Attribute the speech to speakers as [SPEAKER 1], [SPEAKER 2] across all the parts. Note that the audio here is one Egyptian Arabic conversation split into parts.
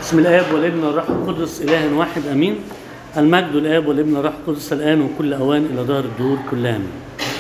[SPEAKER 1] بسم الاب والابن والروح القدس اله واحد امين المجد الاب والابن والروح القدس الان وكل اوان الى دار الدهور كلها امين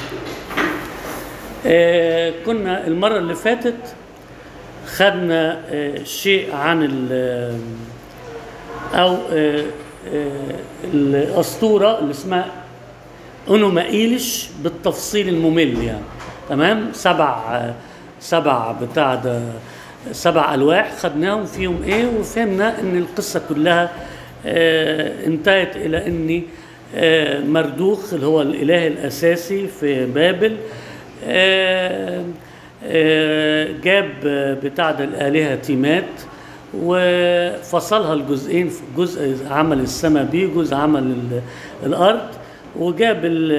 [SPEAKER 1] آه كنا المره اللي فاتت خدنا آه شيء عن ال او آه آه الاسطوره اللي اسمها اونومائيلش بالتفصيل الممل يعني تمام سبع آه سبع بتاع ده سبع الواح خدناهم فيهم ايه وفهمنا ان القصه كلها آه انتهت الى ان آه مردوخ اللي هو الاله الاساسي في بابل آه آه جاب بتاع ده الالهه تيمات وفصلها لجزئين جزء عمل السماء بيه جزء عمل الارض وجاب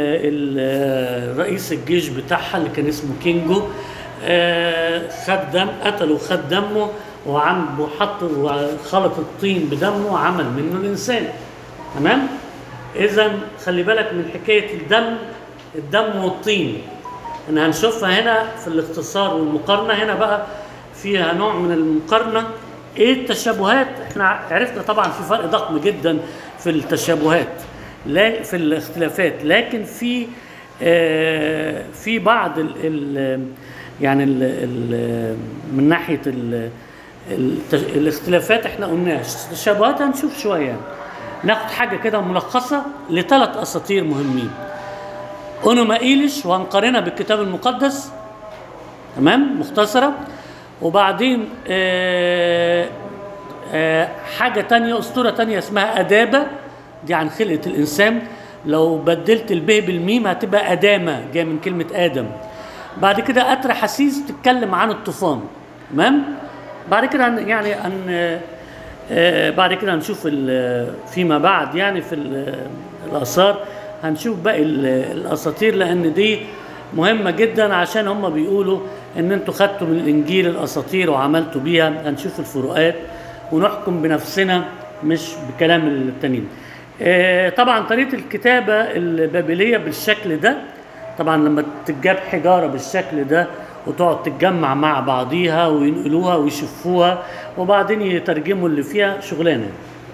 [SPEAKER 1] رئيس الجيش بتاعها اللي كان اسمه كينجو آه خد دم قتله وخد دمه وعم وحط وخلط الطين بدمه وعمل منه الانسان تمام اذا خلي بالك من حكايه الدم الدم والطين ان هنشوفها هنا في الاختصار والمقارنه هنا بقى فيها نوع من المقارنه ايه التشابهات احنا عرفنا طبعا في فرق ضخم جدا في التشابهات لا في الاختلافات لكن في آه في بعض ال ال يعني ال ال من ناحيه ال الاختلافات احنا قلناش التشابهات هنشوف شويه يعني. ناخد حاجه كده ملخصه لثلاث اساطير مهمين اونومائيلش وهنقارنها بالكتاب المقدس تمام مختصره وبعدين آآ آآ حاجه تانية اسطوره تانية اسمها ادابه دي عن خلقه الانسان لو بدلت الب بالميم هتبقى ادامه جايه من كلمه ادم بعد كده قطر حسيس تتكلم عن الطوفان تمام بعد كده يعني ان آه بعد كده هنشوف فيما بعد يعني في الاثار هنشوف باقي الاساطير لان دي مهمه جدا عشان هم بيقولوا ان انتوا خدتوا من الانجيل الاساطير وعملتوا بيها هنشوف الفروقات ونحكم بنفسنا مش بكلام التانيين آه طبعا طريقه الكتابه البابليه بالشكل ده طبعا لما تتجاب حجارة بالشكل ده وتقعد تتجمع مع بعضيها وينقلوها ويشفوها وبعدين يترجموا اللي فيها شغلانة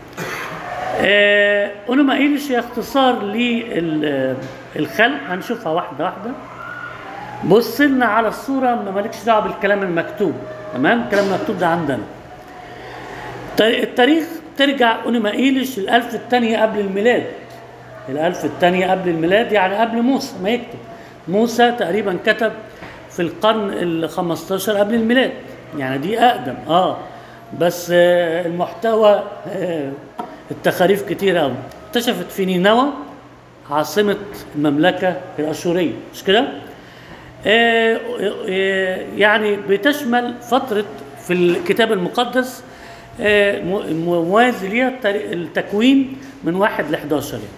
[SPEAKER 1] آه اونومائيلش هي اختصار للخلق هنشوفها واحدة واحدة بص لنا على الصورة ما مالكش دعوة بالكلام المكتوب تمام الكلام المكتوب ده عندنا التاريخ ترجع اونومائيلش الألف الثانية قبل الميلاد الألف الثانية قبل الميلاد يعني قبل موسى ما يكتب موسى تقريبا كتب في القرن ال 15 قبل الميلاد يعني دي أقدم اه بس آه المحتوى آه التخاريف كتير قوي اكتشفت في نينوى عاصمة المملكة الأشورية مش كده؟ آه يعني بتشمل فترة في الكتاب المقدس موازي ليها التكوين من واحد ل 11 يعني.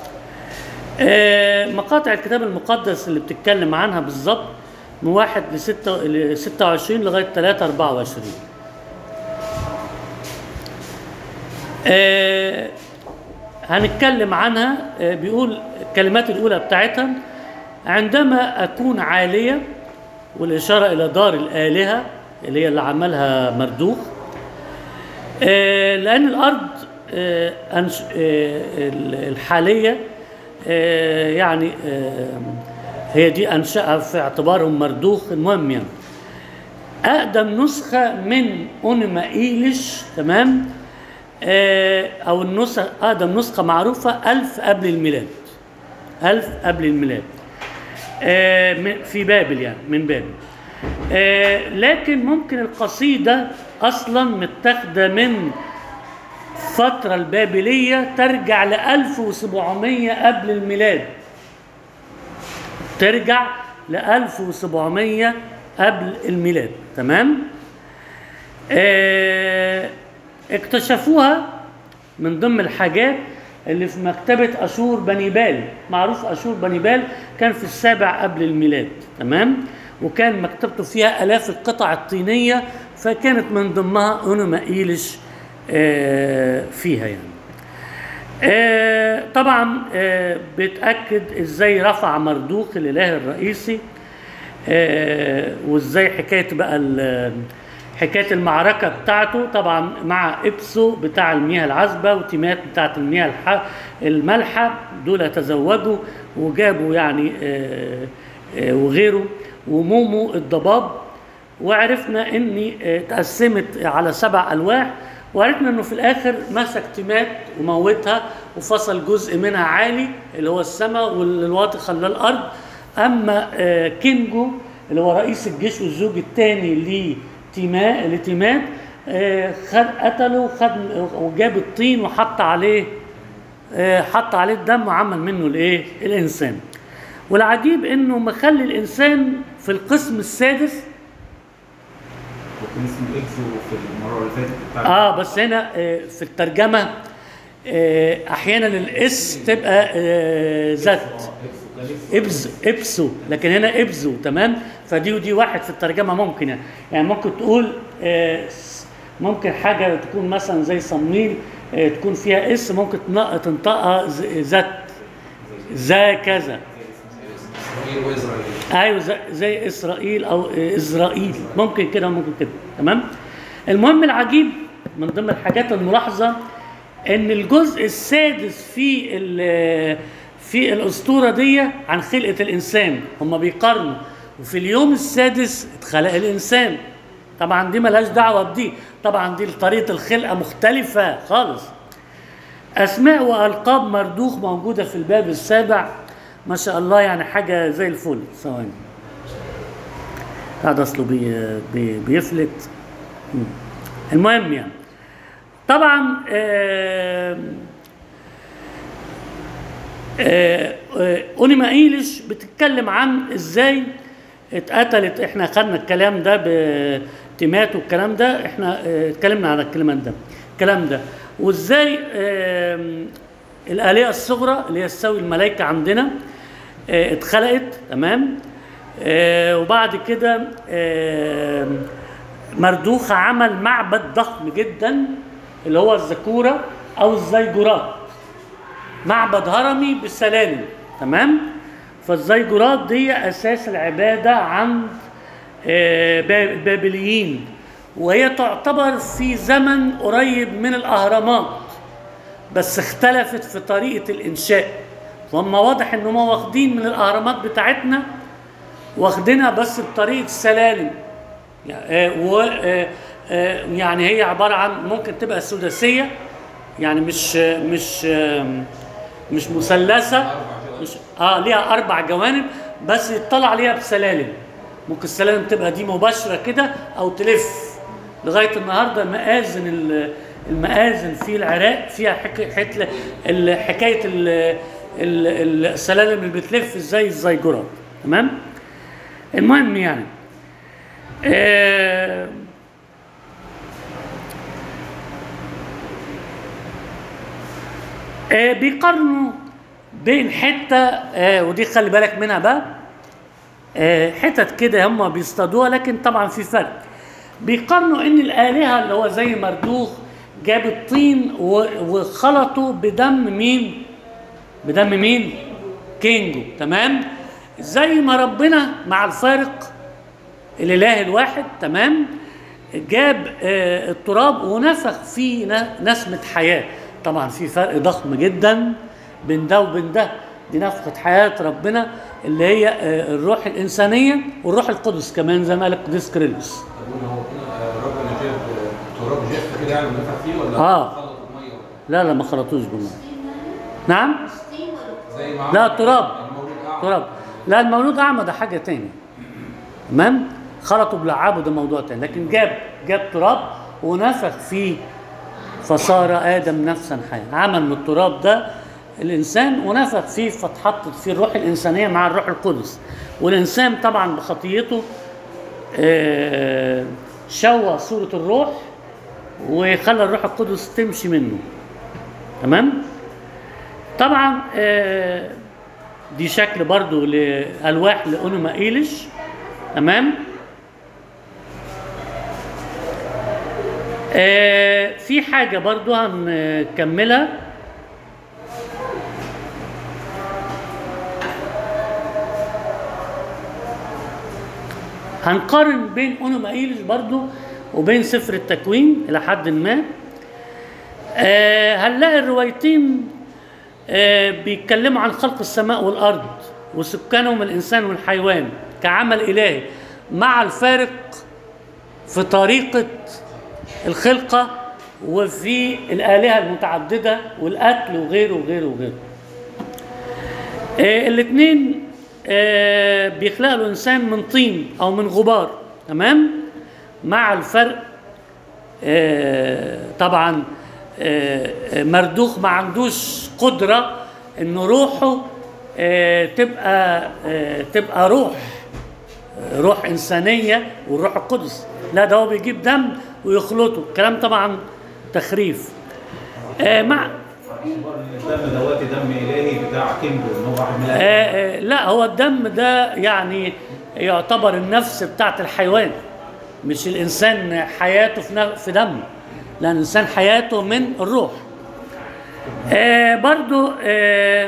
[SPEAKER 1] آه مقاطع الكتاب المقدس اللي بتتكلم عنها بالظبط من واحد ل 26 لغايه 3 24 آه هنتكلم عنها آه بيقول الكلمات الاولى بتاعتها عندما اكون عاليه والاشاره الى دار الالهه اللي هي اللي عملها مردوخ لان الارض الحاليه آه يعني آه هي دي انشأها في اعتبارهم مردوخ المهم يعني اقدم نسخه من اونيمائيلش تمام آه او النسخه اقدم نسخه معروفه ألف قبل الميلاد ألف قبل الميلاد في بابل يعني من بابل لكن ممكن القصيده اصلا متاخده من الفترة البابلية ترجع ل 1700 قبل الميلاد ترجع ل 1700 قبل الميلاد تمام اه اكتشفوها من ضمن الحاجات اللي في مكتبة أشور بنيبال معروف أشور بنيبال كان في السابع قبل الميلاد تمام وكان مكتبته فيها آلاف القطع الطينية فكانت من ضمنها أونومائيلش آه فيها يعني آه طبعا آه بتأكد ازاي رفع مردوخ الاله الرئيسي وازاي حكايه بقى حكايه المعركه بتاعته طبعا مع ابسو بتاع المياه العذبه وتيمات بتاعت المياه الح- المالحه دول تزوجوا وجابوا يعني آه، آه، وغيره ومومو الضباب وعرفنا ان آه، اتقسمت على سبع الواح وعرفنا انه في الاخر مسك تيمات وموتها وفصل جزء منها عالي اللي هو السماء والواطي خلاه الارض اما آه، كينجو اللي هو رئيس الجيش والزوج الثاني لتيما لتيمات آه، خد قتله خد وجاب الطين وحط عليه آه، حط عليه الدم وعمل منه الايه الانسان والعجيب انه مخلي الانسان في القسم السادس
[SPEAKER 2] وكان اسمه اكزو في المره اللي فاتت بتاع
[SPEAKER 1] اه بس هنا آه، في الترجمه آه، احيانا الاس تبقى آه، ذات
[SPEAKER 2] اه اكزو كان اكزو
[SPEAKER 1] ابز ابسو لكن هنا ابزو تمام فدي ودي واحد في الترجمه ممكن يعني يعني ممكن تقول آه، س- ممكن حاجه تكون مثلا زي صمويل آه، تكون فيها اس ممكن تنق- تنطقها ز- ذات ذا كذا
[SPEAKER 3] اسرائيل واسرائيل
[SPEAKER 1] ايوه زي, زي اسرائيل او اسرائيل ممكن كده ممكن كده تمام المهم العجيب من ضمن الحاجات الملاحظه ان الجزء السادس في ال- في الاسطوره دي عن خلقه الانسان هم بيقارنوا وفي اليوم السادس اتخلق الانسان طبعا دي ملهاش دعوه بدي طبعا دي طريقه الخلقه مختلفه خالص اسماء والقاب مردوخ موجوده في الباب السابع ما شاء الله يعني حاجه زي الفل ثواني هذا اصله بي بي بيفلت مم. المهم يعني طبعا آه آه آه اونيما ايليش بتتكلم عن ازاي اتقتلت احنا خدنا الكلام ده بتيمات والكلام ده احنا آه، اتكلمنا على الكلام ده الكلام ده وازاي آم، الآلهة الصغرى اللي هي تساوي الملائكة عندنا آه، اتخلقت تمام آه، وبعد كده آم، مردوخة عمل معبد ضخم جدا اللي هو الذكورة أو الزيجورات معبد هرمي بالسلالم تمام فالزيجورات دي اساس العباده عند آه، با- البابليين وهي تعتبر في زمن قريب من الاهرامات بس اختلفت في طريقه الانشاء وهم واضح ان هم واخدين من الاهرامات بتاعتنا واخدينها بس بطريقه سلالم يعني آه، و آه، آه، يعني هي عباره عن ممكن تبقى سداسيه يعني مش مش آم، مش مثلثه مش اه ليها اربع جوانب بس يطلع عليها بسلالم ممكن السلالم تبقى دي مباشره كده او تلف لغايه النهارده مآذن ال- المآذن في العراق فيها حك... حتل... ال- حكايه ال... ال- السلالم اللي بتلف زي الزيجورات تمام المهم يعني آه آه بيقارنوا بين حته آه ودي خلي بالك منها بقى آه حتت كده هم بيصطادوها لكن طبعا في فرق بيقارنوا ان الالهه اللي هو زي مردوخ جاب الطين و- وخلطوا بدم مين؟ بدم مين؟ كينجو تمام؟ زي ما ربنا مع الفارق الاله الواحد تمام جاب آه، التراب ونفخ فيه ن- نسمة حياة طبعا في فرق ضخم جدا بين ده وبين ده دي نفخة حياة ربنا اللي هي آه، الروح الإنسانية والروح القدس كمان زي ما قال القديس كريلوس
[SPEAKER 3] طب هنا هو هنا آه، ربنا جاب آه، تراب جاف كده يعني ونفخ فيه ولا
[SPEAKER 1] آه.
[SPEAKER 3] خلط الميه
[SPEAKER 1] لا لا ما خلطوش بالله نعم
[SPEAKER 3] زي ما
[SPEAKER 1] لا
[SPEAKER 3] عمل
[SPEAKER 1] تراب
[SPEAKER 3] المولود أعمى.
[SPEAKER 1] تراب لا المولود أعمى ده حاجة تاني تمام خلطوا بلعابه ده موضوع تاني لكن جاب جاب تراب ونفخ فيه فصار آدم نفسا حيا عمل من التراب ده الإنسان ونفخ فيه فاتحطت فيه الروح الإنسانية مع الروح القدس والإنسان طبعا بخطيته آه، شوه صورة الروح وخلى الروح القدس تمشي منه تمام طبعا آه، دي شكل برضو لألواح لأونوما إيليش تمام آه، في حاجة برضو هنكملها هنقارن بين اونوما ايليش برضو وبين سفر التكوين الى حد ما آه هنلاقي الروايتين آه بيتكلموا عن خلق السماء والارض وسكانهم الانسان والحيوان كعمل الهي مع الفارق في طريقه الخلقه وفي الالهه المتعدده والقتل وغيره وغيره وغيره آه الاثنين آه بيخلقوا الانسان من طين او من غبار تمام مع الفرق آه طبعا آه آه، مردوخ ما عندوش قدره ان روحه آه تبقى آه تبقى روح آه، روح انسانيه والروح القدس لا ده هو بيجيب دم ويخلطه الكلام طبعا تخريف آه مع
[SPEAKER 2] الدم دواتي دم الهي بتاع كينجو ان هو واحد من
[SPEAKER 1] آه، آه، لا هو الدم ده يعني يعتبر النفس بتاعت الحيوان مش الانسان حياته في ن- في دم لان الانسان حياته من الروح آه برضو آه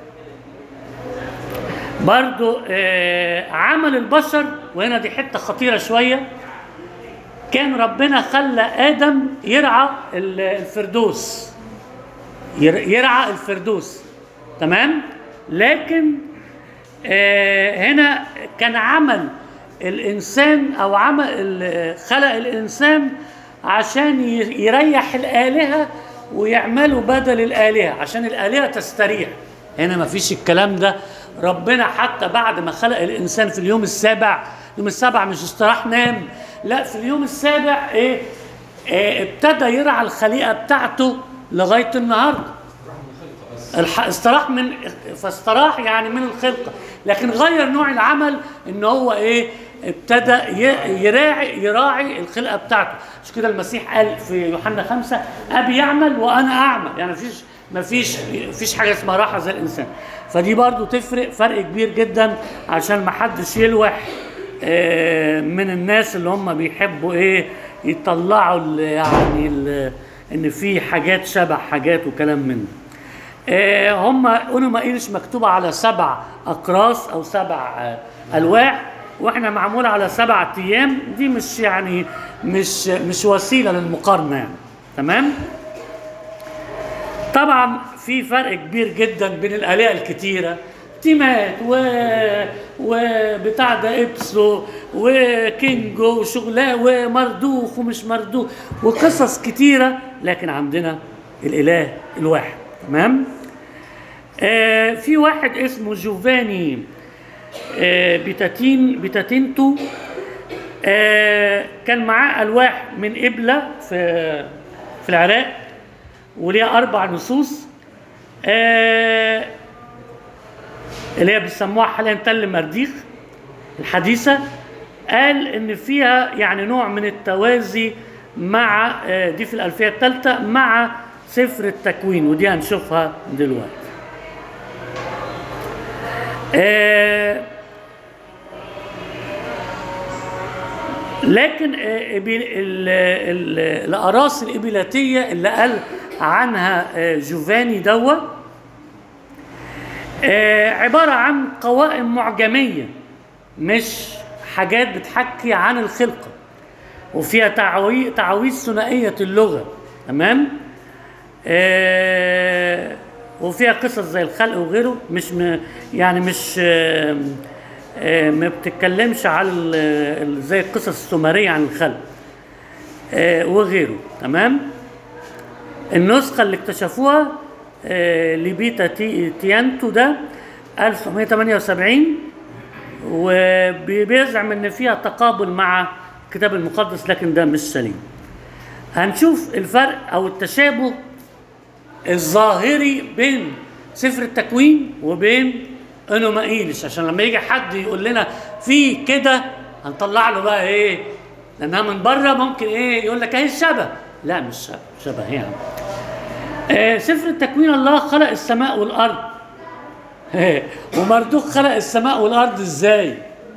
[SPEAKER 1] برضو آه عمل البشر وهنا دي حته خطيره شويه كان ربنا خلى ادم يرعى ال- الفردوس ير- يرعى الفردوس تمام لكن آه هنا كان عمل الانسان او عمل ال- خلق الانسان عشان ي- يريح الالهه ويعملوا بدل الالهه عشان الالهه تستريح هنا ما فيش الكلام ده ربنا حتى بعد ما خلق الانسان في اليوم السابع اليوم السابع مش استراح نام لا في اليوم السابع ايه, إيه ابتدى يرعى الخليقه بتاعته لغايه النهارده الح... استراح من فاستراح يعني من الخلقه لكن غير نوع العمل ان هو ايه ابتدى ي- يراعي يراعي الخلقه بتاعته مش كده المسيح قال في يوحنا خمسة ابي يعمل وانا اعمل يعني مفيش مفيش مفيش حاجه اسمها راحه زي الانسان فدي برضو تفرق فرق كبير جدا عشان ما حدش يلوح آه، من الناس اللي هم بيحبوا ايه يطلعوا ال- يعني ال- ان في حاجات شبه حاجات وكلام من ده آه، هم اونوما ايرش مكتوبه على سبع اقراص او سبع آه، الواح واحنا معمول على سبع ايام دي مش يعني مش مش وسيله للمقارنه يعني تمام طبعا في فرق كبير جدا بين الالهه الكتيره تيمات و وبتاع ده ابسو وكينجو وشغلاه ومردوخ ومش مردوخ وقصص كتيره لكن عندنا الاله الواحد تمام آه في واحد اسمه جوفاني آه بتاتين بتاتينتو آه كان معاه الواح من ابله في في العراق وليها اربع نصوص آه اللي هي بيسموها حاليا تل مرديخ الحديثه قال ان فيها يعني نوع من التوازي مع آه دي في الالفيه الثالثه مع سفر التكوين ودي هنشوفها دلوقتي آه لكن آه، إبي- ال- ال- الاراس الابيلاتيه اللي قال عنها آه، جوفاني دوا آه، عباره عن قوائم معجميه مش حاجات بتحكي عن الخلقه وفيها تعوي- تعاويذ ثنائيه اللغه تمام آه، وفيها قصص زي الخلق وغيره مش م يعني مش آه، آه، ما بتتكلمش على ال- ال- زي القصص السومريه عن الخلق آه، وغيره تمام النسخه اللي اكتشفوها آه، لبيتا تي- تيانتو ده 1978 وبيزعم ان فيها تقابل مع الكتاب المقدس لكن ده مش سليم هنشوف الفرق او التشابه الظاهري بين سفر التكوين وبين انومائيلس عشان لما يجي حد يقول لنا في كده هنطلع له بقى ايه لانها من بره ممكن ايه يقول لك اهي الشبه لا مش شبه شبه يعني آه سفر التكوين الله خلق السماء والارض ومردوخ خلق السماء والارض ازاي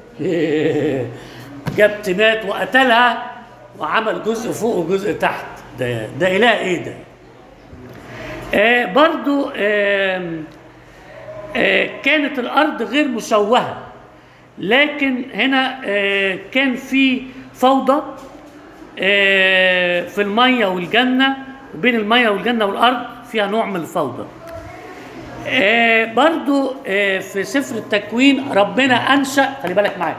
[SPEAKER 1] جاب تيمات وقتلها وعمل جزء فوق وجزء تحت ده ده اله ايه ده آه برضو آه آه كانت الارض غير مشوهه لكن هنا آه كان في فوضى آه، في الميه والجنه وبين الميه والجنه والارض فيها نوع من الفوضى آه، برضو آه، في سفر التكوين ربنا انشا خلي بالك معايا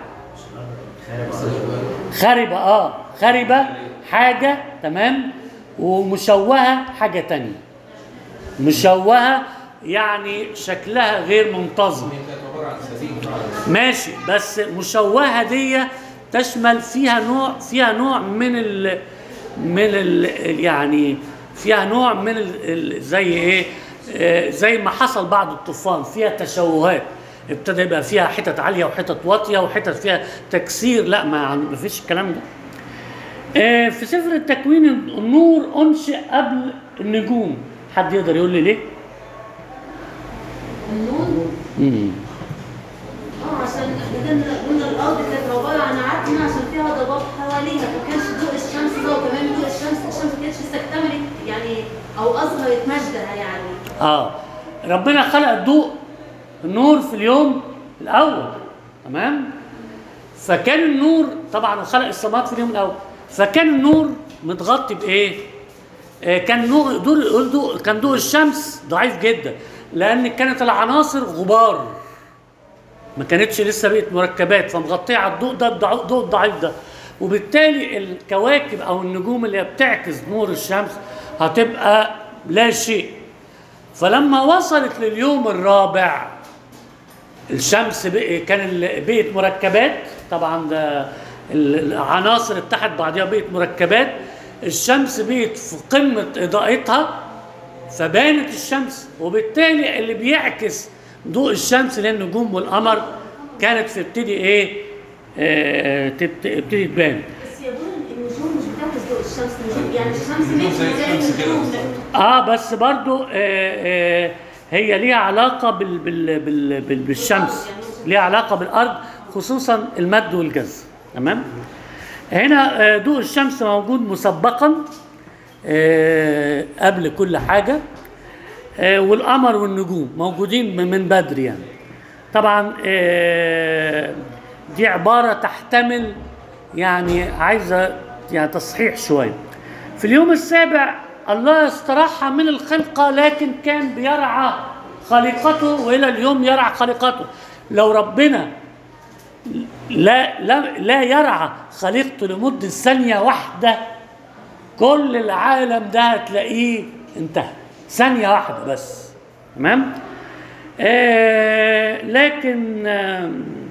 [SPEAKER 1] خربة اه خربة حاجة تمام ومشوهة حاجة تانية مشوهة يعني شكلها غير منتظم
[SPEAKER 3] هي كانت عباره عن سفينه
[SPEAKER 1] ماشي بس مشوهة دي تشمل فيها نوع فيها نوع من ال من ال يعني فيها نوع من ال ال زي ايه آه، زي ما حصل بعد الطوفان فيها تشوهات ابتدى يبقى فيها حتت عاليه وحتت واطيه وحتت فيها تكسير لا ما ما فيش الكلام ده آه، في سفر التكوين النور انشئ قبل النجوم حد يقدر يقول لي ليه؟
[SPEAKER 4] النور
[SPEAKER 1] مم.
[SPEAKER 4] اه عشان احنا كنا قلنا الارض كانت عباره عن عتمه عشان فيها ضباب حواليها ما كانش ضوء الشمس ده وكمان ضوء الشمس الشمس ما كانتش لسه اكتملت يعني او اظهرت مجدها يعني
[SPEAKER 1] اه ربنا خلق الضوء النور في اليوم الاول تمام فكان النور طبعا خلق السماوات في اليوم الاول فكان النور متغطي بايه آه كان نور دور ضوء كان ضوء الشمس ضعيف جدا لان كانت العناصر غبار ما كانتش لسه بقت مركبات فمغطيه على الضوء ده الضع- الضوء الضعيف ده وبالتالي الكواكب او النجوم اللي هي بتعكس نور الشمس هتبقى لا شيء فلما وصلت لليوم الرابع الشمس بقى كان ال- بقت مركبات طبعا ده ال- العناصر اتحد بعضها بقت مركبات الشمس بقت في قمه اضاءتها فبانت الشمس وبالتالي اللي بيعكس ضوء الشمس اللي هي النجوم والقمر كانت في ابتدي ايه آه تبت- تبتدي تبان
[SPEAKER 4] بس يا بول النجوم مش بتعكس ضوء الشمس النجوم يعني الشمس
[SPEAKER 3] النجوم
[SPEAKER 4] ماشيه
[SPEAKER 3] زي
[SPEAKER 4] زي
[SPEAKER 3] الشمس كده
[SPEAKER 4] النجوم
[SPEAKER 3] بالظبط.
[SPEAKER 1] اه بس برضو آه آه هي ليها علاقة بال بال بال بال بالشمس ليها علاقة بالأرض خصوصا المد والجزر تمام هنا آه ضوء الشمس موجود مسبقا آه قبل كل حاجة آه والقمر والنجوم موجودين من من بدري يعني طبعا آه دي عبارة تحتمل يعني عايزة يعني تصحيح شوية في اليوم السابع الله استراح من الخلقة لكن كان بيرعى خليقته وإلى اليوم يرعى خليقته لو ربنا لا لا لا يرعى خليقته لمدة ثانية واحدة كل العالم ده هتلاقيه انتهى ثانية واحدة بس تمام آه لكن آه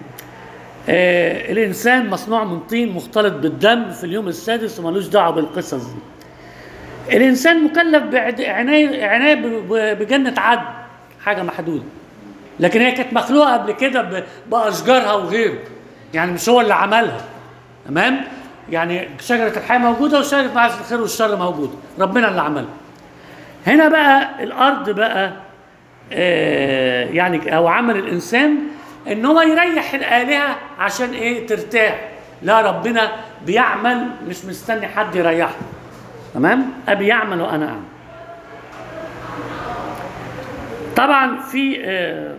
[SPEAKER 1] آه الإنسان مصنوع من طين مختلط بالدم في اليوم السادس وملوش دعوة بالقصص دي الإنسان مكلف بعناية عناية ب- ب- بجنة عدن حاجة محدودة لكن هي كانت مخلوقة قبل كده ب- بأشجارها وغيره يعني مش هو اللي عملها تمام يعني شجرة الحياة موجودة وشجرة معرفة الخير والشر موجودة ربنا اللي عملها هنا بقى الأرض بقى آه يعني أو عمل الإنسان إن هو يريح الآلهة عشان إيه ترتاح لا ربنا بيعمل مش مستني حد يريحه تمام أبي يعمل وأنا أعمل طبعا في آه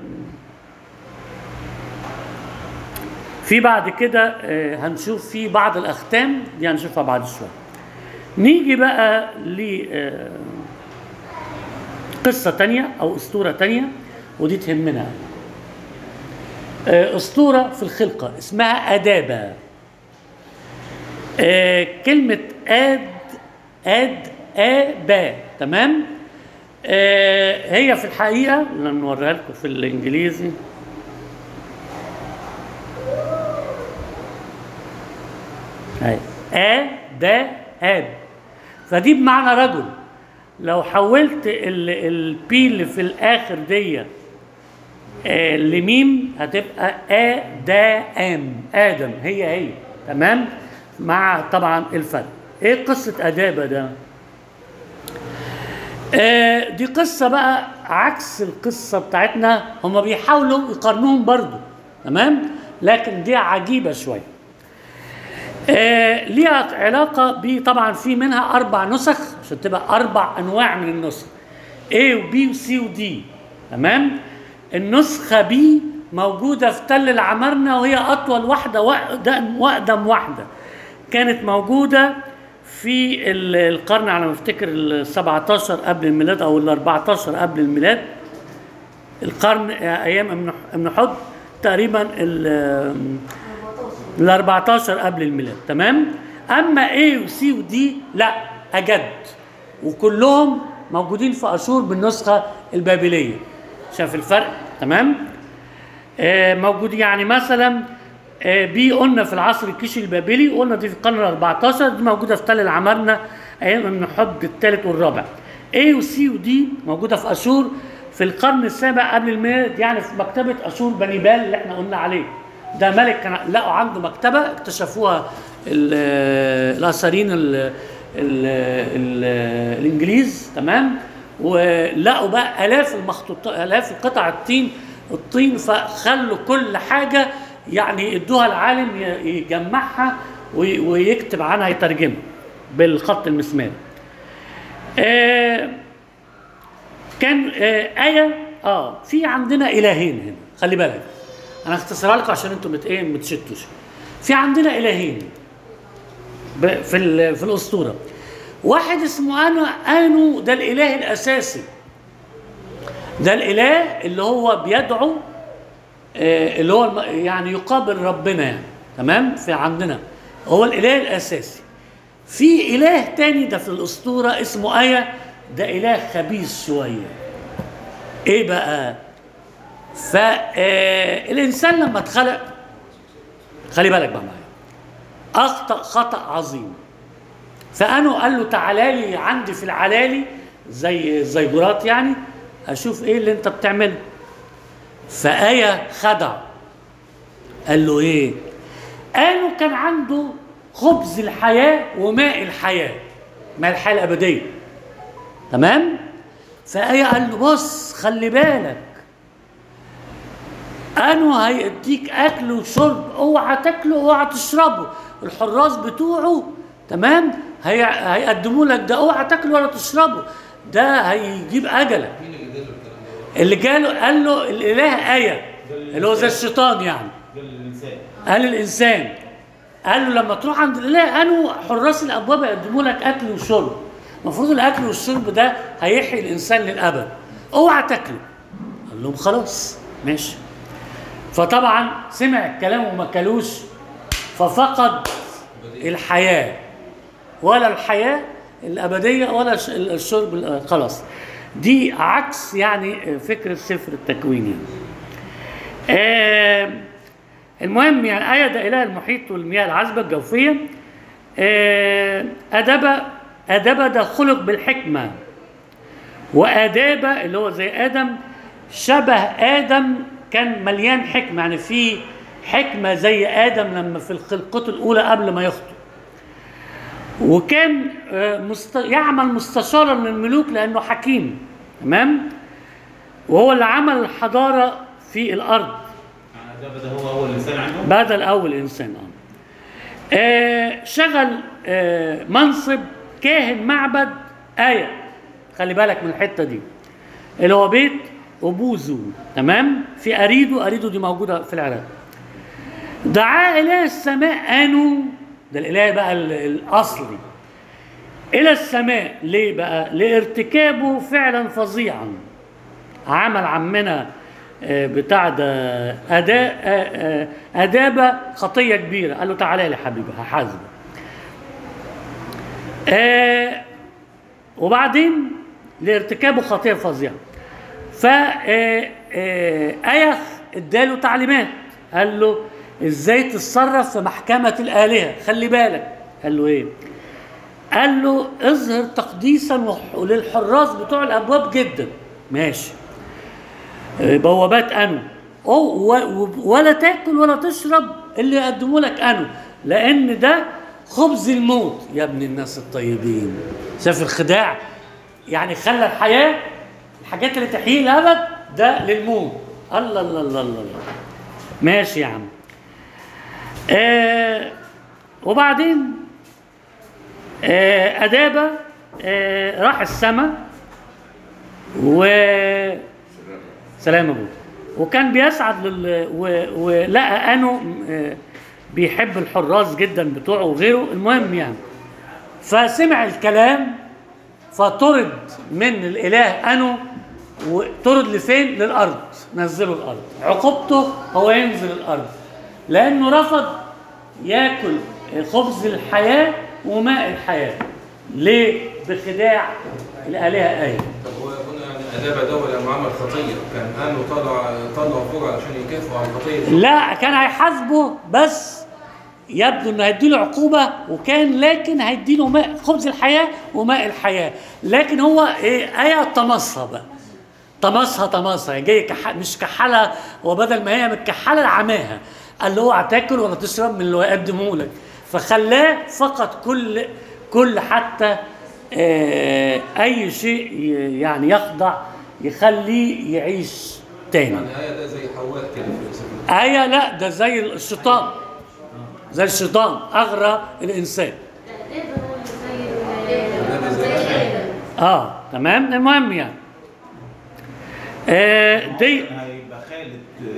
[SPEAKER 1] في بعد كده آه، هنشوف في بعض الاختام دي هنشوفها بعد شويه نيجي بقى ل آه، قصه تانية او اسطوره تانية ودي تهمنا آه، اسطوره في الخلقه اسمها ادابه آه، كلمه اد اد ابا تمام آه، هي في الحقيقه نوريها لكم في الانجليزي هاي آ دا آب فدي بمعنى رجل لو حولت ال- البي اللي في الآخر دي آه، لميم هتبقى آ دا آم آدم هي هي تمام مع طبعا الفرق ايه قصة أدابة ده آه، دي قصة بقى عكس القصة بتاعتنا هما بيحاولوا يقارنوهم برضو تمام لكن دي عجيبة شوية آه ليها علاقة ب طبعا في منها أربع نسخ عشان تبقى أربع أنواع من النسخ A و B و C و D تمام النسخة B موجودة في تل العمارنة وهي أطول واحدة وأقدم, وأقدم واحدة كانت موجودة في ال- القرن على ما افتكر ال 17 قبل الميلاد او ال 14 قبل الميلاد القرن آه، ايام ابن ابن حد تقريبا ال ال 14 قبل الميلاد تمام اما A وسي ودي لا اجد وكلهم موجودين في اشور بالنسخه البابليه شايف الفرق تمام آه موجود يعني مثلا آه بي قلنا في العصر الكيشي البابلي قلنا دي في القرن ال 14 دي موجوده في تل العمارنه ايام ابن حد الثالث والرابع A وسي ودي موجوده في اشور في القرن السابع قبل الميلاد يعني في مكتبه اشور بنيبال اللي احنا قلنا عليه ده ملك كان لقوا عنده مكتبه اكتشفوها ال- الاثريين ال- ال- ال- الانجليز تمام ولقوا بقى الاف المخطوطات الاف قطع الطين الطين فخلوا كل حاجه يعني ادوها العالم ي- يجمعها وي- ويكتب عنها يترجمها بالخط المسماري. آه كان آه آية اه في عندنا إلهين هنا خلي بالك أنا اختصرها لكم عشان أنتم مت إيه ما تشتوش في عندنا إلهين ب- في ال- في الأسطورة واحد اسمه أنا أنو ده الإله الأساسي ده الإله اللي هو بيدعو آه، اللي هو الم- يعني يقابل ربنا يعني تمام في عندنا هو الإله الأساسي في إله تاني ده في الأسطورة اسمه آية ده إله خبيث شوية إيه بقى فالإنسان لما اتخلق خلي بالك بقى معايا أخطأ خطأ عظيم فأنا قال له تعالى لي عندي في العلالي زي الزيجورات يعني أشوف إيه اللي أنت بتعمله فآية خدع قال له إيه قالوا كان عنده خبز الحياة وماء الحياة ماء الحياة الأبدية تمام فآية قال له بص خلي بالك أنا هيديك أكل وشرب اوعى تاكله اوعى تشربه الحراس بتوعه تمام هي... هيقدموا لك ده اوعى تاكله ولا تشربه ده هيجيب أجلك
[SPEAKER 3] مين اللي جاب الكلام ده؟
[SPEAKER 1] اللي جاله قال له الإله آية اللي هو زي الشيطان يعني
[SPEAKER 2] ده الانسان
[SPEAKER 1] قال الانسان قال له لما تروح عند الاله قالوا حراس الابواب يقدموا لك اكل وشرب المفروض الاكل والشرب ده هيحيي الانسان للابد اوعى تاكله قال لهم خلاص ماشي فطبعا سمع الكلام وما كلوش ففقد الحياه ولا الحياه الابديه ولا الش- الشرب ال- خلاص دي عكس يعني فكره سفر التكوين يعني. آه المهم يعني آية ده إله المحيط والمياه العذبة الجوفية آه، أدب أدب ده خلق بالحكمة وآداب اللي هو زي آدم شبه آدم كان مليان حكمة يعني في حكمة زي آدم لما في الخلقة الأولى قبل ما يخطئ وكان آه، مست... يعمل مستشارا للملوك لأنه حكيم تمام وهو اللي عمل الحضارة في الأرض
[SPEAKER 2] يعني ده ده هو اول انسان عنده
[SPEAKER 1] بدل اول انسان اه آه، شغل آه منصب كاهن معبد آية خلي بالك من الحتة دي اللي هو بيت أبوزو تمام في أريدو أريدو دي موجودة في العراق دعا إله السماء أنو ده الإله بقى ال- الأصلي إلى السماء ليه بقى لارتكابه فعلا فظيعا عمل عمنا آه، بتاع ده أداء آه، آه، أدابة خطية كبيرة قال له تعالى لي حبيبي هحاسبك آه وبعدين لارتكابه خطية فظيعة ف آه، آه، أيخ اداله تعليمات قال له ازاي تتصرف في محكمة الآلهة خلي بالك قال له ايه قال له اظهر تقديسا وح- للحراس بتوع الابواب جدا ماشي آه، بوابات انو أو و- و- ولا تاكل ولا تشرب اللي يقدموا لك انو لان ده خبز الموت يا ابن الناس الطيبين شاف الخداع يعني خلى الحياه الحاجات اللي تحيي الابد ده للموت الله الله الله الله, الله. ماشي يا عم آه وبعدين آه أدابة آه راح السماء و سلام أبوك وكان بيسعد لل... و... ولقى أنه آه بيحب الحراس جدا بتوعه وغيره المهم يعني فسمع الكلام فطرد من الاله انو وطرد لفين للارض نزله الارض عقوبته هو ينزل الارض لانه رفض ياكل خبز الحياه وماء الحياه ليه بخداع الالهه ايه
[SPEAKER 3] طب هو يكون يعني اداب دوله لما عمل خطيه كان انه طلع طلع فوق علشان يكافئوا على الخطيه دي
[SPEAKER 1] لا كان هيحاسبه بس يبدو انه هيديله عقوبه وكان لكن هيديله ماء خبز الحياه وماء الحياه لكن هو ايه ايه طمسها بقى طمسها طمسها جاي كح... مش كحلها وبدل ما هي متكحله عماها قال له اوعى تاكل ولا تشرب من اللي يقدمه لك فخلاه فقط كل كل حتى آه اي شيء ي- يعني يخضع يخليه يعيش تاني
[SPEAKER 3] يعني ايه ده زي حواء كده في سفر
[SPEAKER 1] آية لا ده زي الشيطان زي الشيطان أغرى الإنسان اه تمام المهم يعني آه دي
[SPEAKER 2] هيبقى خالد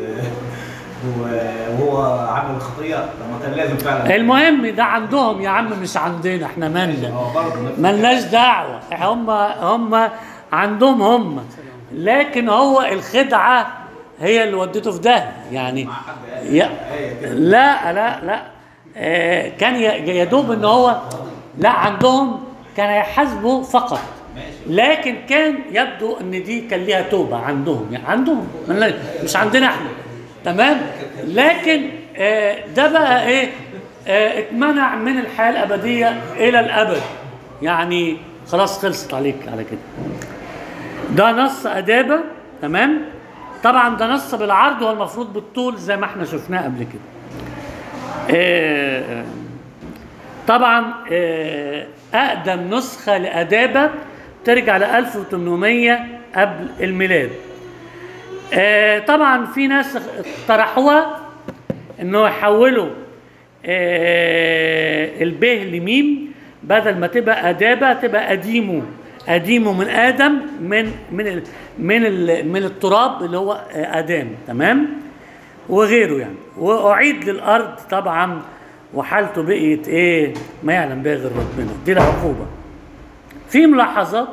[SPEAKER 2] آه، وهو عمل الخطيه طب ما كان لازم فعلا
[SPEAKER 1] المهم ده عندهم يا عم مش عندنا احنا مالنا
[SPEAKER 2] اه برضه نفس
[SPEAKER 1] ملناش دعوة هم هم عندهم هم لكن هو الخدعة هي اللي ودته في ده يعني يا لا لا لا آه، كان ي- يدوب ان هو لا عندهم كان يحاسبه فقط لكن كان يبدو ان دي كان ليها توبه عندهم يعني عندهم ملناش- مش عندنا احنا تمام لكن آه، ده بقى ايه آه، اتمنع من الحياه الابديه الى الابد يعني خلاص خلصت عليك على كده ده نص ادابه تمام طبعا ده نص بالعرض هو المفروض بالطول زي ما احنا شفناه قبل كده آه، طبعا آه، اقدم نسخه لادابه ترجع ل 1800 قبل الميلاد آه، طبعا في ناس اقترحوها انه يحولوا آه، البه لميم بدل ما تبقى ادابه تبقى اديمو اديمو من ادم من من ال من ال من التراب اللي هو آه، ادام تمام وغيره يعني واعيد للارض طبعا وحالته بقيت ايه ما يعلم بها غير ربنا دي العقوبه في ملاحظات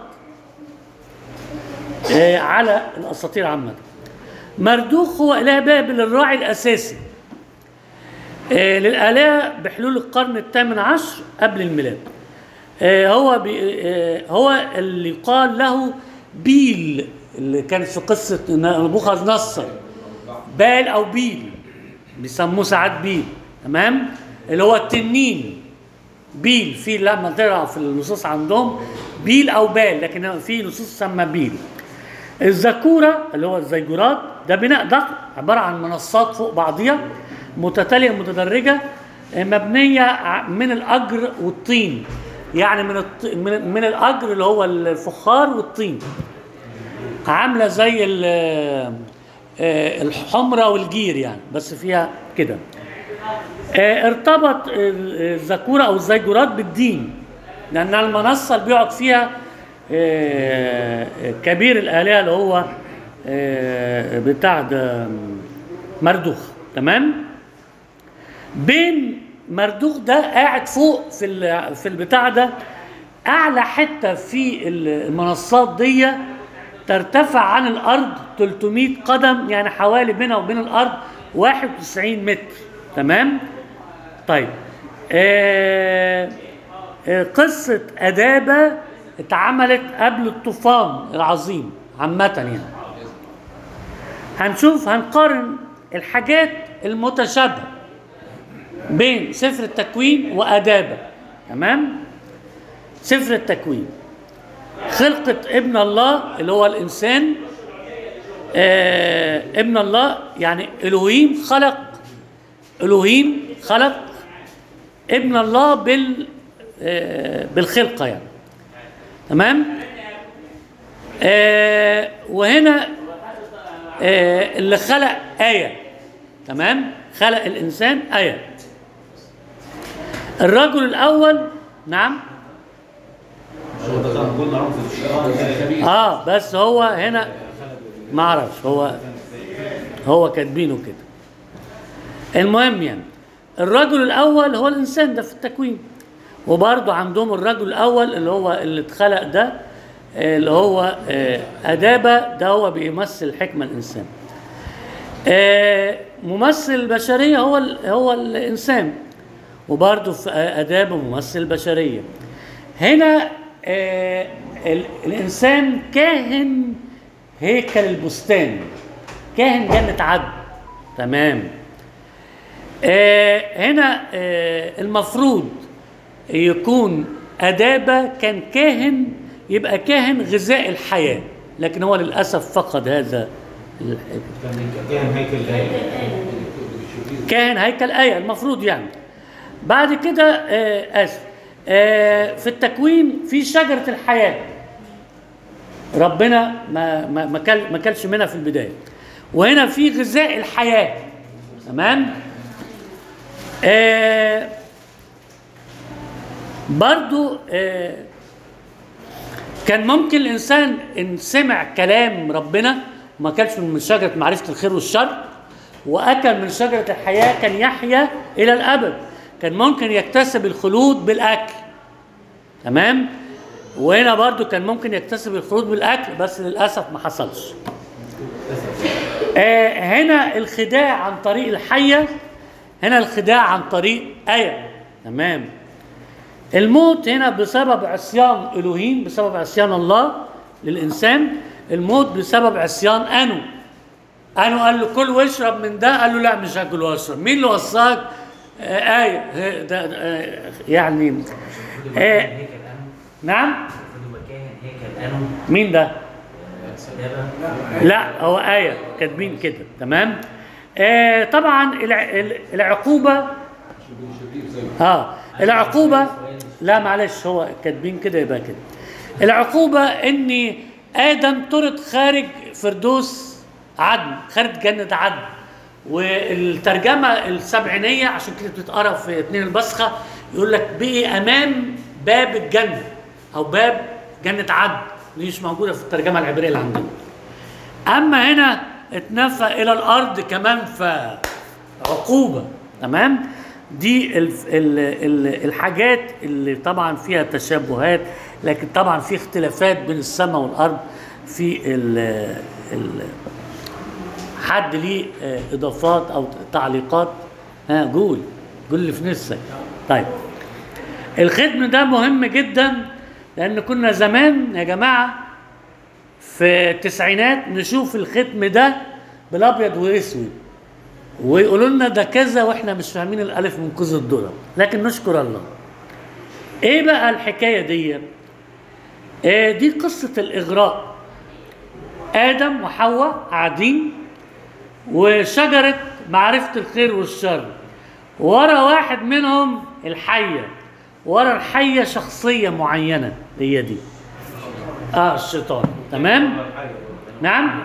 [SPEAKER 1] آه، على الاساطير عامه مردوخ هو اله بابل الراعي الاساسي آه، للآلهة بحلول القرن الثامن عشر قبل الميلاد آه، هو بي آه، هو اللي يقال له بيل اللي كانت في قصة نبوخذ نصر بال أو بيل بيسموه ساعات بيل تمام اللي هو التنين بيل في لما تقرا في النصوص عندهم بيل او بال لكن في نصوص تسمى بيل الذكوره اللي هو الزيجورات ده بناء ضخم عباره عن منصات فوق بعضيها متتاليه متدرجه آه، مبنيه ع- من الاجر والطين يعني من الط... من, من الاجر اللي هو الفخار والطين عامله زي ال- آه، الحمرة والجير يعني بس فيها كده آه، ارتبط ال- الذكورة أو الزيجورات بالدين لأنها المنصة اللي بيقعد فيها آه، كبير الآلهة اللي هو آه، بتاع ده مردوخ تمام بين مردوخ ده قاعد فوق في ال- في البتاع ده اعلى حته في المنصات دي ترتفع عن الارض 300 قدم يعني حوالي بينها وبين الارض 91 متر تمام طيب آه آه قصه ادابه اتعملت قبل الطوفان العظيم عامه يعني هنشوف هنقارن الحاجات المتشابهه بين سفر التكوين وادابه تمام سفر التكوين خلقة ابن الله اللي هو الإنسان آه ابن الله يعني إلهيم خلق إلهيم خلق ابن الله بال آه بالخلقة يعني تمام آه وهنا آه اللي خلق آية تمام خلق الإنسان آية الرجل الأول نعم
[SPEAKER 2] هو ده كان قلنا رمز الشيطان
[SPEAKER 1] اه بس هو هنا ما اعرفش هو هو كاتبينه كده المهم يعني الرجل الاول هو الانسان ده في التكوين وبرضه عندهم الرجل الاول اللي هو اللي اتخلق ده آه، اللي هو آه، ادابه ده هو بيمثل الحكمه الانسان آه، ممثل البشريه هو ال- هو الانسان وبرضه في ادابه ممثل البشريه هنا آه، ال- الانسان كاهن هيكل البستان كاهن جنه عدن تمام آه، هنا آه، المفروض يكون أدابة كان كاهن يبقى كاهن غذاء الحياة لكن هو للأسف فقد هذا ال-
[SPEAKER 2] كان كان هيكل الآية
[SPEAKER 1] كاهن هيكل آية المفروض يعني بعد كده آه، آسف آه، في التكوين في شجرة الحياة ربنا ما ما ما كل ما كلش منها في البداية وهنا في غذاء الحياة تمام آه برضو آه كان ممكن الانسان ان سمع كلام ربنا وما كانش من شجره معرفه الخير والشر واكل من شجره الحياه كان يحيا الى الابد كان ممكن يكتسب الخلود بالاكل تمام وهنا برضو كان ممكن يكتسب الخلود بالاكل بس للاسف ما حصلش آه هنا الخداع عن طريق الحيه هنا الخداع عن طريق ايه تمام الموت هنا بسبب عصيان الوهيم بسبب عصيان الله للانسان الموت بسبب عصيان انو انو قال له كل واشرب من ده قال له لا مش هاكل واشرب مين اللي وصاك آه ايه آه، ده آه يعني
[SPEAKER 5] المفروض
[SPEAKER 1] آه.
[SPEAKER 5] يبقى كاهن هيكل انو
[SPEAKER 1] نعم
[SPEAKER 5] المفروض يبقى كاهن هيكل انو
[SPEAKER 1] مين ده
[SPEAKER 5] سدابه
[SPEAKER 1] لا هو آية كاتبين كده تمام آه طبعا الع- ال- العقوبة اه العقوبة لا معلش هو كاتبين كده يبقى كده العقوبة ان آدم طرد خارج فردوس عدن خارج جنة عدن والترجمة السبعينية عشان كده بتتقرا في اتنين البصخة يقول لك بقي أمام باب الجنة أو باب جنة عدن دي مش موجودة في الترجمة العبرية اللي عندنا اما هنا اتنفى الى الارض كمان فعقوبه تمام دي ال ال ال الحاجات اللي طبعا فيها تشابهات لكن طبعا في اختلافات بين السماء والارض في ال ال حد ليه آه، اضافات او تعليقات ها قول قول اللي في نفسك طيب الختم ده مهم جدا لان كنا زمان يا جماعه في التسعينات نشوف الختم ده بالابيض واسود ويقولوا لنا ده كذا واحنا مش فاهمين الالف من كوز الذره لكن نشكر الله ايه بقى الحكايه دي إيه دي قصه الاغراء ادم وحواء قاعدين وشجره معرفه الخير والشر ورا واحد منهم الحيه ورا الحيه شخصيه معينه هي دي اه الشيطان تمام نعم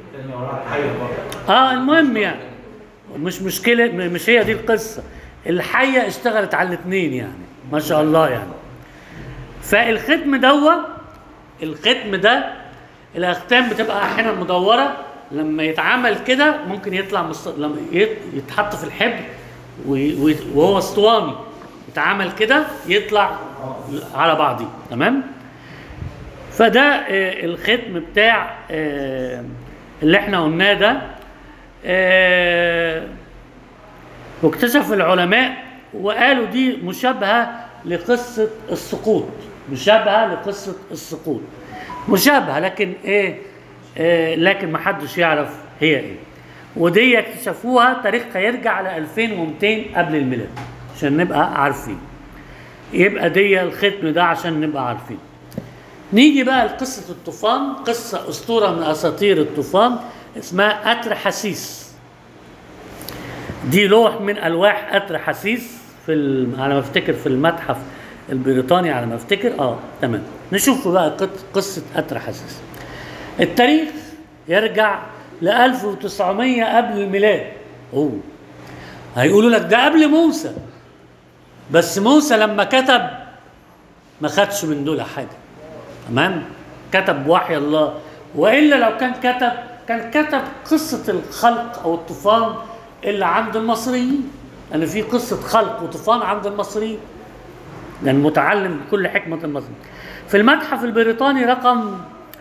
[SPEAKER 1] اه المهم يعني مش مشكله م- مش هي دي القصه الحيه اشتغلت على الاثنين يعني ما شاء الله يعني فالختم دوا الختم ده الاختام بتبقى احيانا مدوره لما يتعمل كده ممكن يطلع مست... لما يت- يتحط في الحبر وي- وي- وهو اسطواني يتعمل كده يطلع على بعضيه تمام فده آه، الختم بتاع آه، اللي احنا قلناه ده آه، واكتشف العلماء وقالوا دي مشابهة لقصة السقوط مشابهة لقصة السقوط مشابهة لكن ايه آه لكن ما حدش يعرف هي ايه ودي اكتشفوها تاريخها يرجع ل 2200 قبل الميلاد عشان نبقى عارفين يبقى دي الختم ده عشان نبقى عارفين نيجي بقى لقصة الطوفان قصة أسطورة من أساطير الطوفان اسمها أتر حسيس دي لوح من ألواح أتر حسيس في ال... على ما أفتكر في المتحف البريطاني على ما أفتكر اه تمام نشوف بقى قط- قصة أتر حسيس التاريخ يرجع ل 1900 قبل الميلاد اوه هيقولوا لك ده قبل موسى بس موسى لما كتب ما خدش من دول حاجه تمام كتب وحي الله والا لو كان كتب كان كتب قصه الخلق او الطوفان اللي عند المصريين لان في قصه خلق وطوفان عند المصريين ده المتعلم بكل حكمة المصري في المتحف البريطاني رقم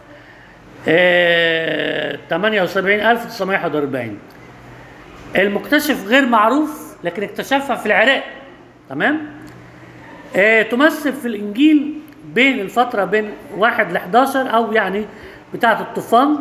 [SPEAKER 1] آه 78941 المكتشف غير معروف لكن اكتشفها في العراق تمام آه تمثل في الانجيل بين الفتره بين 1 ل 11 او يعني بتاعه الطوفان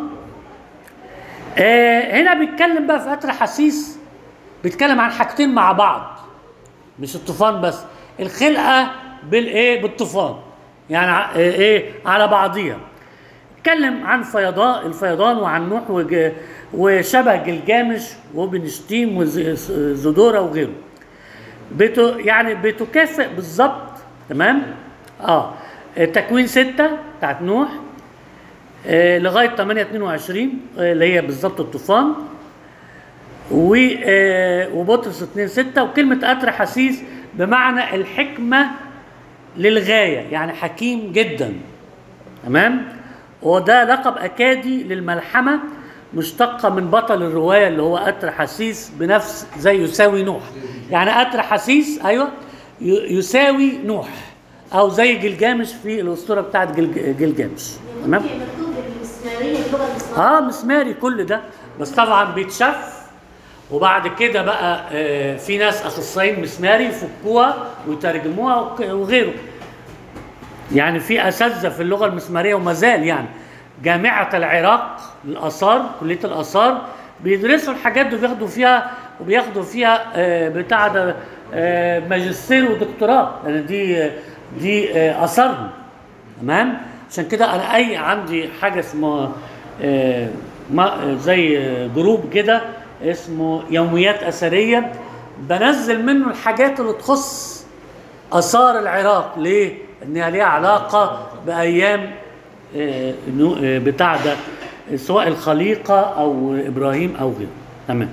[SPEAKER 1] آه هنا بيتكلم بقى في قطر حسيس بيتكلم عن حاجتين مع بعض مش الطوفان بس الخلقه بالايه بالطوفان يعني ع- آه، ايه على بعضيها اتكلم عن فيضان الفيضان وعن نوح وج- وشبه جلجامش وبنشتيم وزدورة وغيره بتو يعني بتكافئ بالظبط تمام اه تكوين ستة بتاعت نوح آه لغاية 8 22 آه اللي هي بالظبط الطوفان و آه وبطرس 2 6 وكلمة قطر حسيس بمعنى الحكمة للغاية يعني حكيم جدا تمام وده لقب أكادي للملحمة مشتقة من بطل الرواية اللي هو قطر حسيس بنفس زي يساوي نوح يعني قطر حسيس أيوة ي- يساوي نوح أو زي جلجامش في الأسطورة بتاعت جلج- جلجامش تمام
[SPEAKER 4] ممكن مكتوب بالمسمارية اللغة المسمارية
[SPEAKER 1] اه مسماري كل ده بس طبعا بيتشاف وبعد كده بقى آه في ناس اخصائيين مسماري يفكوها ويترجموها وك- وغيره يعني في اساتذه في اللغه المسماريه وما زال يعني جامعه العراق للاثار كليه الاثار بيدرسوا الحاجات دي وبياخدوا فيها وبياخدوا فيها آه بتاع ده آه ماجستير ودكتوراه لان دي دي آه اثارهم تمام عشان كده انا اي عندي حاجه اسمها آه، ما- زي آه، جروب كده اسمه يوميات اثريه بنزل منه الحاجات اللي تخص اثار العراق ليه؟ انها ليها علاقه بايام آه، نو- آه، بتاع ده سواء الخليقه او ابراهيم او غيره تمام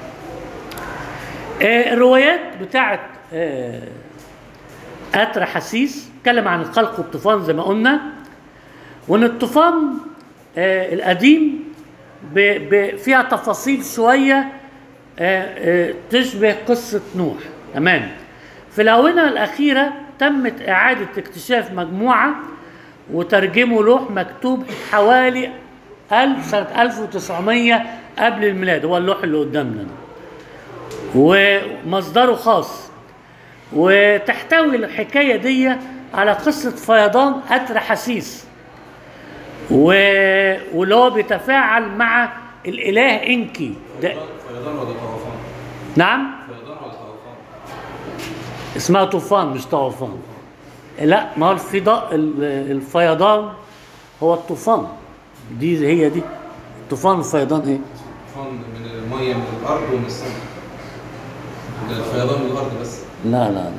[SPEAKER 1] آه، الروايات بتاعت آه، قطر حسيس اتكلم عن الخلق والطوفان زي ما قلنا وان الطوفان آه القديم ب ب فيها تفاصيل شويه آه آه تشبه قصه نوح تمام في الاونه الاخيره تمت اعاده اكتشاف مجموعه وترجموا لوح مكتوب حوالي 1000 سنه 1900 قبل الميلاد هو اللوح اللي قدامنا ده ومصدره خاص وتحتوي الحكايه دي على قصه فيضان قطر حسيس و... واللي هو بيتفاعل مع الاله انكي ده
[SPEAKER 3] فيضان ولا طوفان؟
[SPEAKER 1] نعم
[SPEAKER 3] فيضان ولا طوفان؟
[SPEAKER 1] اسمها طوفان مش طوفان لا ما هو الفضاء ال- الفيضان هو الطوفان دي هي دي الطوفان والفيضان ايه
[SPEAKER 3] طوفان من المية من الأرض ومن السماء ده الفيضان من الأرض بس
[SPEAKER 1] لا لا لا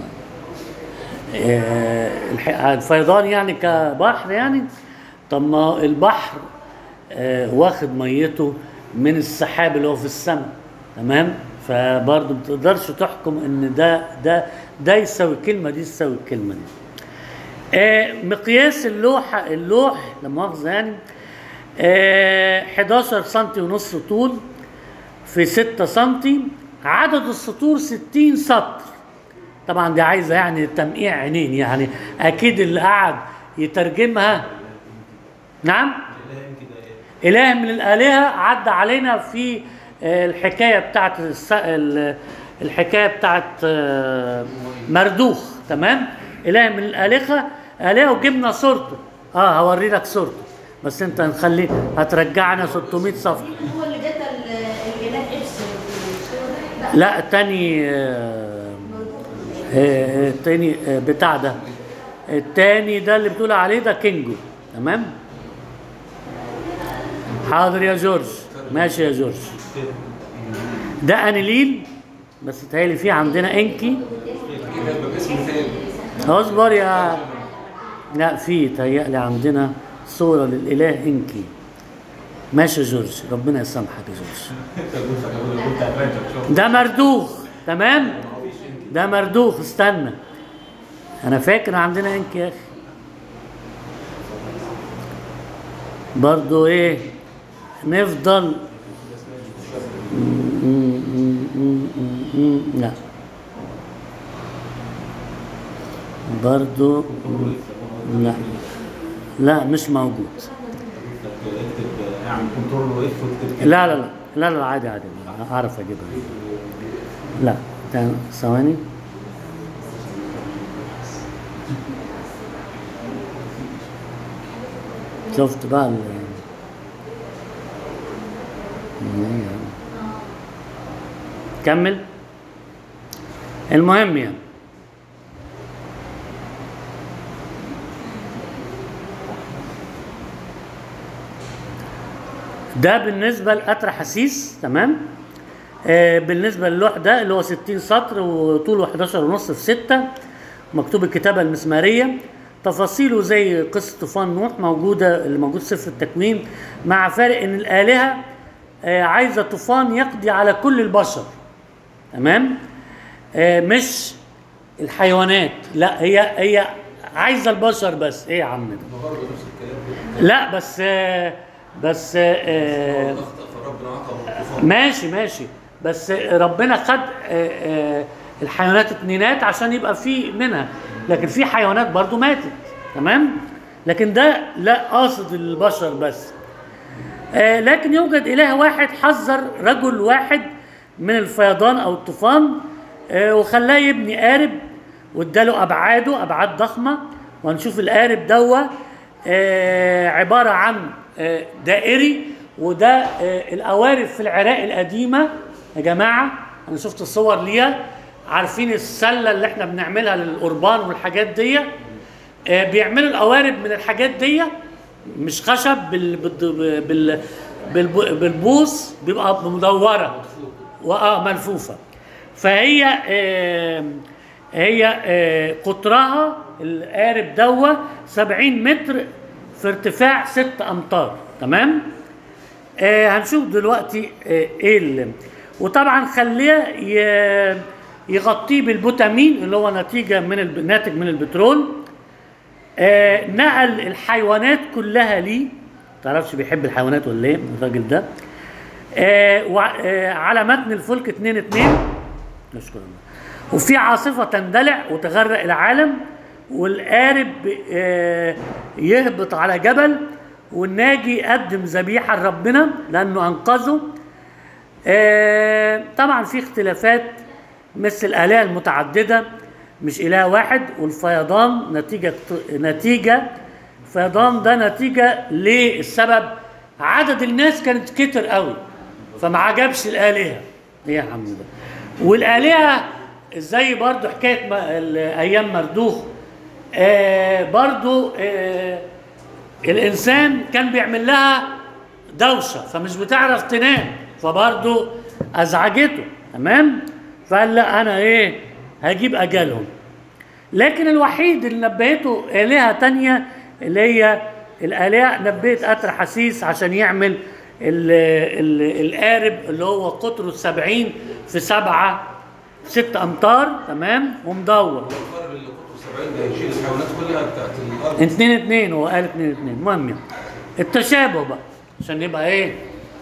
[SPEAKER 1] آه، الح- الفيضان يعني كبحر يعني طب ما البحر آه، واخد ميته من السحاب اللي هو في السماء تمام فبرضه ما تقدرش تحكم ان ده ده ده يساوي كلمه دي تساوي الكلمه دي آه، مقياس اللوحه اللوح لا مؤاخذه يعني آه، 11 سم ونص طول في 6 سم عدد السطور 60 سطر طبعا دي عايزه يعني تمقيع عينين يعني اكيد اللي قعد يترجمها نعم اله من الالهه عدى علينا في آه، الحكايه بتاعت الس... ال- الحكايه بتاعت آه، مردوخ تمام اله من الالهه الهه وجبنا صورته اه هوري لك صورته بس انت نخليه هترجعنا 600 صفحه
[SPEAKER 4] هو اللي قتل الاله ابسن مش هو ده؟
[SPEAKER 1] لا التاني آه، آه، التاني آه، بتاع ده التاني ده اللي بتقول عليه ده كينجو تمام حاضر يا جورج ماشي يا جورج ده انيليل بس تهيألي فيه عندنا انكي
[SPEAKER 3] أكيد هيبقى باسم تاني
[SPEAKER 1] اصبر يا لا في تهيألي عندنا صورة للإله انكي ماشي يا جورج ربنا يسامحك يا جورج ده مردوخ تمام ده مردوخ استنى انا فاكر عندنا انك يا اخي برضو ايه نفضل لا برضو
[SPEAKER 2] كنترول اف
[SPEAKER 1] لا لا مش موجود
[SPEAKER 2] اكتب اعمل كنترول اف واكتب
[SPEAKER 1] لا لا لا لا لا عادي عادي اعرف اجيبها لا تاني ثواني شفت بقى ال كمل المهم يعني ده بالنسبة لقطر حسيس تمام آه بالنسبة للوح ده اللي هو 60 سطر وطوله 11 ونص في 6 مكتوب الكتابة المسمارية تفاصيله زي قصة طوفان نوح موجودة اللي موجود في سفر التكوين مع فارق ان الآلهة آه عايزة طوفان يقضي على كل البشر تمام آه مش الحيوانات لا هي هي عايزة البشر بس ايه يا عم ده
[SPEAKER 3] ما برضه نفس الكلام كده
[SPEAKER 1] لا بس آه بس آه
[SPEAKER 3] اخطا فربنا عاقبه بالطوفان
[SPEAKER 1] ماشي ماشي بس ربنا خد آه، آه، الحيوانات اتنينات عشان يبقى في منها لكن في حيوانات برضو ماتت تمام لكن ده لا قاصد البشر بس آه، لكن يوجد اله واحد حذر رجل واحد من الفيضان او الطوفان آه، وخلاه يبني قارب واداله ابعاده ابعاد ضخمه وهنشوف القارب دوا آه، عباره عن آه، دائري وده آه، القوارب في العراق القديمه يا جماعه انا شفت الصور ليها عارفين السله اللي احنا بنعملها للقربان والحاجات دي آه، بيعملوا القوارب من الحاجات دي مش خشب بال بال بال بالب- بالبوص بيبقى مدوره واه ملفوفه فهي آه هي آه قطرها القارب دوا 70 متر في ارتفاع 6 امتار تمام آه هنشوف دلوقتي آه ايه اللي وطبعا خليه ي- يغطيه بالبوتامين اللي هو نتيجه من الب... ناتج من البترول آه نقل الحيوانات كلها ليه تعرفش بيحب الحيوانات ولا ايه الراجل ده آه وع- آه على متن الفلك 2 2 نشكر الله وفي عاصفة تندلع وتغرق العالم والقارب آه يهبط على جبل والناجي يقدم ذبيحة لربنا لأنه أنقذه آه طبعا في اختلافات مثل الآلهة المتعددة مش إله واحد والفيضان نتيجة نتيجة الفيضان ده نتيجة للسبب عدد الناس كانت كتر قوي فما عجبش الآلهة ايه يا عم ده والآلهة زي برضو حكاية ما- ال- أيام مردوخ آه برضو آه الإنسان كان بيعمل لها دوشة فمش بتعرف تنام فبرضو أزعجته تمام فقال لا أنا إيه هجيب أجلهم لكن الوحيد اللي نبهته آلهة تانية اللي هي الآلهة نبهت قطر حسيس عشان يعمل ال ال القارب اللي هو قطره 70 في 7 6 أمتار تمام ومدور
[SPEAKER 3] القارب اللي قطره 70 ده يشيل الحيوانات كلها بتاعت الارض
[SPEAKER 1] اتنين اتنين هو قال اتنين اتنين المهم يعني التشابه بقى عشان يبقى ايه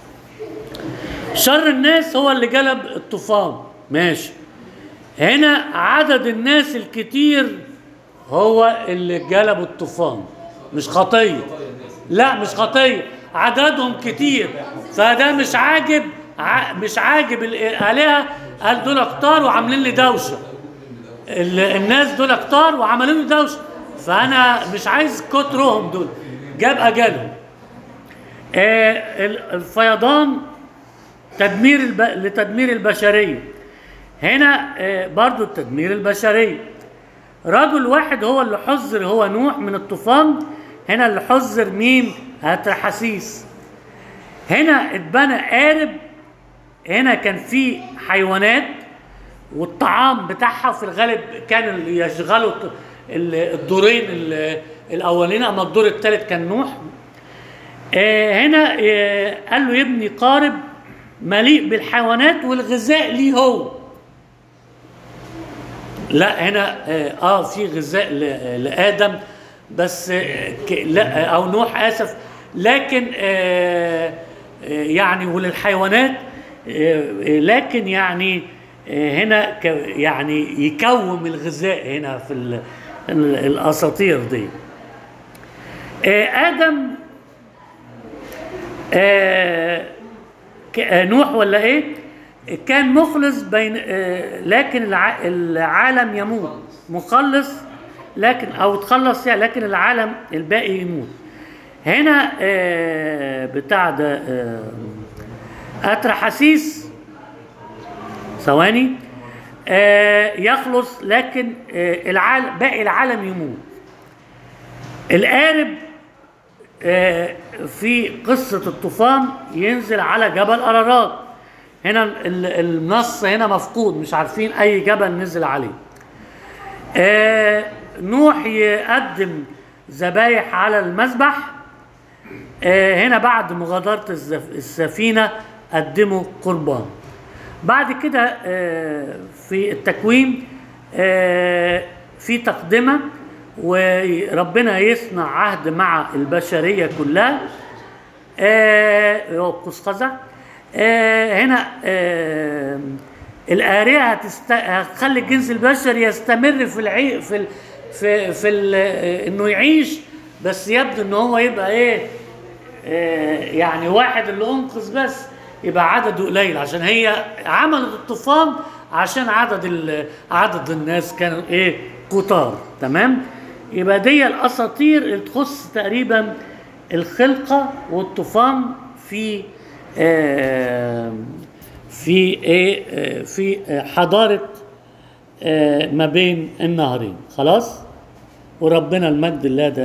[SPEAKER 1] شر الناس هو اللي جلب الطوفان ماشي هنا عدد الناس الكتير هو اللي جلب الطوفان مش خطيه لا مش خطيه عددهم كتير فده مش عاجب ع- مش عاجب الالهه قال دول كتار وعاملين لي دوشه ال- الناس دول كتار وعملوا لي دوشه فانا مش عايز كترهم دول جاب اجلهم آه ال- الفيضان تدمير الب... لتدمير البشريه هنا آه برضو التدمير البشريه رجل واحد هو اللي حذر هو نوح من الطوفان هنا اللي حذر مين هترحسيس هنا اتبنى قارب هنا كان في حيوانات والطعام بتاعها في الغالب كان اللي يشغلوا الط- ال- الدورين ال- الاولين اما الدور الثالث كان نوح آه، هنا آه، قال له يبني قارب مليء بالحيوانات والغذاء ليه هو لا هنا اه آه، في غذاء ل- لادم بس آه، ك- لا او نوح اسف لكن آه، آه، يعني وللحيوانات آه، آه، لكن يعني آه، هنا ك- يعني يكوم الغذاء هنا في ال- ال- الاساطير دي آه، ادم آه، ك- آه، نوح ولا ايه كان مخلص بين آه، لكن الع- العالم يموت مخلص لكن او تخلص يعني لكن العالم الباقي يموت هنا آه، بتاع ده آه، اترحسيس ثواني آه، يخلص لكن آه، العالم باقي العالم يموت القارب آه، في قصة الطوفان ينزل على جبل أرارات هنا ال- النص هنا مفقود مش عارفين أي جبل نزل عليه آه، نوح يقدم ذبايح على المذبح آه، هنا بعد مغادرة الزف- السفينة قدموا قربان بعد كده آه، في التكوين آه، في تقدمة وربنا يصنع عهد مع البشرية كلها آه، هو قوس قزح آه، هنا آه، الآلهة هتست... هتخلي الجنس البشري يستمر في العي... في ال... في في ال... آه، انه يعيش بس يبدو ان هو يبقى ايه آه، يعني واحد اللي انقذ بس يبقى عدده قليل عشان هي عملت الطوفان عشان عدد ال... عدد الناس كانوا ايه كتار تمام يبقى دي الاساطير اللي تخص تقريبا الخلقه والطوفان في آه، في ايه آه، في آه، حضاره آه، ما بين النهرين خلاص وربنا المجد الله ده